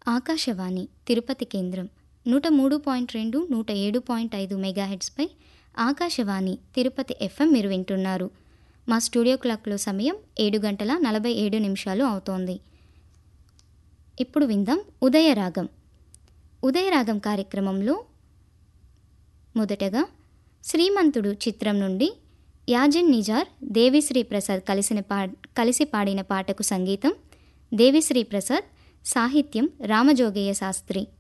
ఆకాశవాణి తిరుపతి కేంద్రం నూట మూడు పాయింట్ రెండు నూట ఏడు పాయింట్ ఐదు మెగాహెడ్స్పై ఆకాశవాణి తిరుపతి ఎఫ్ఎం మీరు వింటున్నారు మా స్టూడియో క్లాక్లో సమయం ఏడు గంటల నలభై ఏడు నిమిషాలు అవుతోంది ఇప్పుడు విందాం ఉదయరాగం ఉదయరాగం కార్యక్రమంలో మొదటగా శ్రీమంతుడు చిత్రం నుండి యాజన్ నిజార్ దేవిశ్రీ ప్రసాద్ కలిసిన పా కలిసి పాడిన పాటకు సంగీతం దేవిశ్రీ ప్రసాద్ సాహిత్యం రామజోగయ్య శాస్త్రి